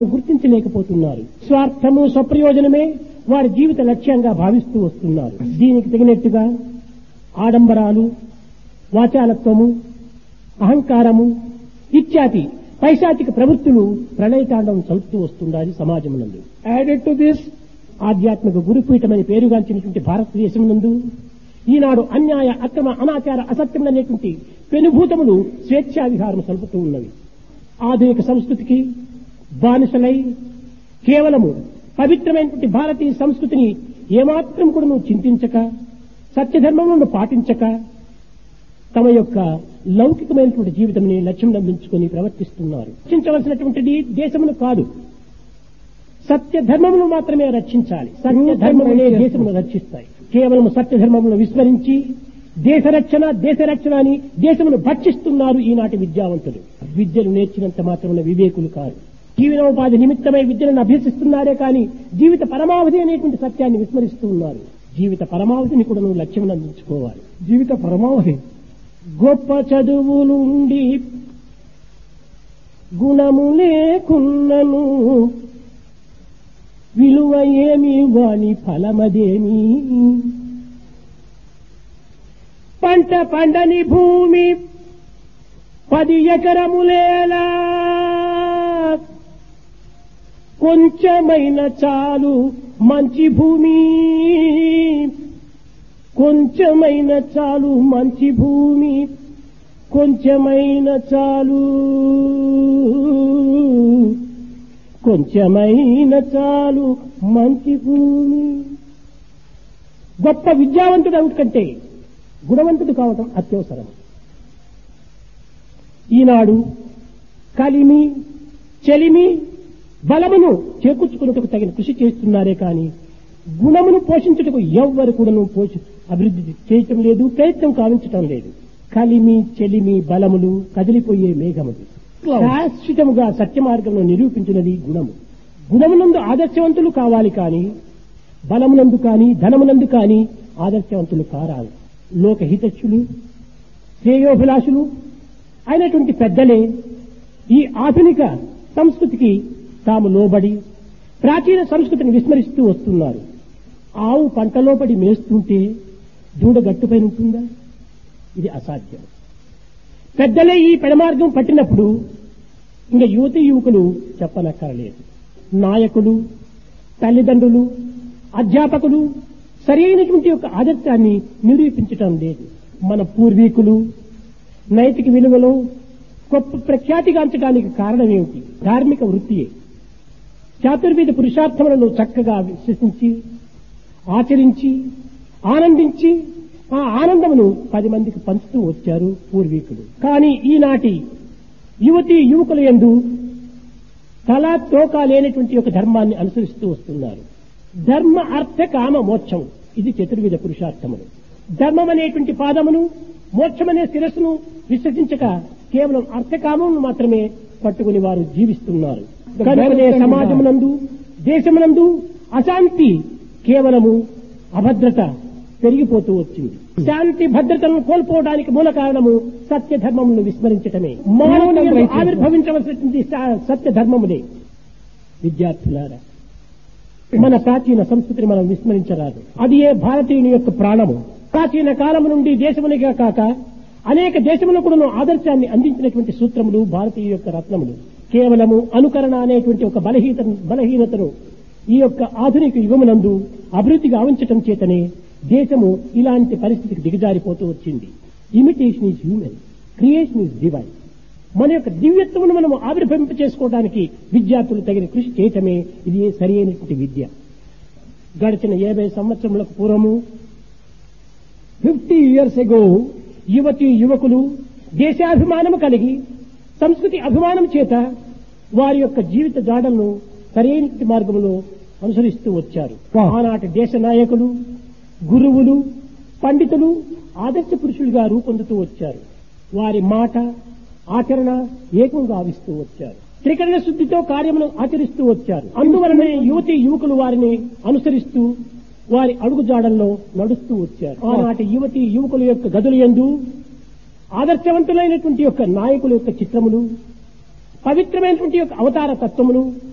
గుర్తించలేకపోతున్నారు స్వార్థము స్వప్రయోజనమే వారి జీవిత లక్ష్యంగా భావిస్తూ వస్తున్నారు దీనికి తగినట్టుగా ఆడంబరాలు వాచాలత్వము అహంకారము ఇత్యాది పైశాచిక ప్రవృత్తులు ప్రళయతాండవం చదువుతూ వస్తున్నారు సమాజమునందు Added to this, ఆధ్యాత్మిక గురుపీఠమని పేరుగాంచినటువంటి భారతదేశం నందు ఈనాడు అన్యాయ అక్రమ అనాచార అసత్యములనేటువంటి పెనుభూతములు స్వేచ్ఛా విహారం సలుపుతూ ఉన్నవి ఆధునిక సంస్కృతికి బానిసలై కేవలము పవిత్రమైనటువంటి భారతీయ సంస్కృతిని ఏమాత్రం కూడా నువ్వు చింతించక సత్యధర్మములను పాటించక తమ యొక్క లౌకికమైనటువంటి జీవితంని లక్ష్యం నందించుకొని ప్రవర్తిస్తున్నారు రక్షించవలసినటువంటిది దేశమును కాదు సత్య ధర్మమును మాత్రమే రక్షించాలి సత్య ధర్మములే దేశమును రక్షిస్తాయి కేవలం సత్య ధర్మమును విస్మరించి దేశ రక్షణ దేశ రక్షణ అని దేశమును భక్షిస్తున్నారు ఈనాటి విద్యావంతులు విద్యను నేర్చినంత మాత్రమున వివేకులు కాదు జీవనోపాధి నిమిత్తమై విద్యలను అభ్యసిస్తున్నారే కానీ జీవిత పరమావధి అనేటువంటి సత్యాన్ని విస్మరిస్తూ ఉన్నారు జీవిత పరమావధిని కూడా నువ్వు లక్ష్యం అందించుకోవాలి జీవిత పరమావధి గొప్ప చదువులుండి గుణము లేకున్నను విలువ ఏమి వాని ఫలమదేమి పంట పండని భూమి పది ఎకరములేలా కొంచెమైన చాలు మంచి భూమి కొంచెమైన చాలు మంచి భూమి కొంచెమైన చాలు కొంచెమైన చాలు మంచి భూమి గొప్ప విద్యావంతుడు అవుట్ కంటే గుణవంతుడు కావటం అత్యవసరం ఈనాడు కలిమి చెలిమి బలమును చేకూర్చుకున్నట్టుకు తగిన కృషి చేస్తున్నారే కానీ గుణమును పోషించుటకు ఎవ్వరు కూడాను పోషి అభివృద్ధి చేయటం లేదు ప్రయత్నం కావించటం లేదు కలిమి చెలిమి బలములు కదిలిపోయే మేఘములు శాశ్వతముగా సత్య మార్గంలో నిరూపించినది గుణము గుణమునందు ఆదర్శవంతులు కావాలి కానీ బలమునందు కానీ ధనమునందు కానీ ఆదర్శవంతులు కారాలి లోకహితచ్చులు శ్రేయోభిలాషులు అయినటువంటి పెద్దలే ఈ ఆధునిక సంస్కృతికి తాము లోబడి ప్రాచీన సంస్కృతిని విస్మరిస్తూ వస్తున్నారు ఆవు పంటలో పడి మేస్తుంటే దూడ గట్టుపై ఉంటుందా ఇది అసాధ్యం పెద్దలే ఈ పెడమార్గం పట్టినప్పుడు ఇంకా యువతి యువకులు చెప్పనక్కరలేదు నాయకులు తల్లిదండ్రులు అధ్యాపకులు సరైనటువంటి యొక్క ఆదర్శాన్ని నిరూపించటం లేదు మన పూర్వీకులు నైతిక విలువలో గొప్ప ప్రఖ్యాతిగాంచడానికి కారణం ఏమిటి ధార్మిక వృత్తియే చాతుర్వేద పురుషార్థములను చక్కగా విశ్వసించి ఆచరించి ఆనందించి ఆ ఆనందమును పది మందికి పంచుతూ వచ్చారు పూర్వీకులు కానీ ఈనాటి యువతి యువకుల యందు తల తోక లేనటువంటి ఒక ధర్మాన్ని అనుసరిస్తూ వస్తున్నారు ధర్మ అర్థ కామ మోక్షం ఇది చతుర్విధ పురుషార్థములు ధర్మం అనేటువంటి పాదమును మోక్షమనే శిరస్సును విశ్వసించక కేవలం అర్థకామమును మాత్రమే పట్టుకుని వారు జీవిస్తున్నారు కనుకనే సమాజమునందు దేశమునందు అశాంతి కేవలము అభద్రత పెరిగిపోతూ వచ్చింది శాంతి భద్రతలను కోల్పోవడానికి మూల కారణము సత్య ధర్మమును విస్మరించటమే మానవుని ఆవిర్భవించవలసినటువంటి స- సత్య ధర్మములే విద్యార్థులారా మన ప్రాచీన సంస్కృతిని మనం విస్మరించరాదు అది ఏ భారతీయుని యొక్క ప్రాణము ప్రాచీన కాలము నుండి దేశమునిగా కాక అనేక దేశములు కూడా ఆదర్శాన్ని అందించినటువంటి సూత్రములు భారతీయ యొక్క రత్నములు కేవలము అనుకరణ అనేటువంటి ఒక బలహీత బలహీనతను ఈ యొక్క ఆధునిక యుగమునందు అభివృద్ధి గావించటం చేతనే దేశము ఇలాంటి పరిస్థితికి దిగజారిపోతూ వచ్చింది imitation is human creation is divine మన యొక్క దివ్యత్వమును మనం ఆవిర్భవింప చేసుకోవడానికి విద్యార్థులు తగిన కృషి చేయటమే ఇది సరి అయినటువంటి విద్య గడిచిన యాభై సంవత్సరములకు పూర్వము ఫిఫ్టీ ఇయర్స్ ఎగో యువతి యువకులు దేశాభిమానము కలిగి సంస్కృతి అభిమానం చేత వారి యొక్క జీవిత జాడలను సరైన మార్గంలో అనుసరిస్తూ వచ్చారు ఆనాటి దేశ నాయకులు గురువులు పండితులు ఆదర్శ పురుషులుగా రూపొందుతూ వచ్చారు వారి మాట ఆచరణ ఏకం గావిస్తూ వచ్చారు త్రికరణ శుద్ధితో కార్యమును ఆచరిస్తూ వచ్చారు అందువలనే యువతి యువకులు వారిని అనుసరిస్తూ వారి అడుగుజాడల్లో నడుస్తూ వచ్చారు ఆనాటి యువతి యువకుల యొక్క గదుల యందు ఆదర్శవంతులైనటువంటి యొక్క నాయకుల యొక్క చిత్రములు పవిత్రమైనటువంటి యొక్క అవతార తత్వములు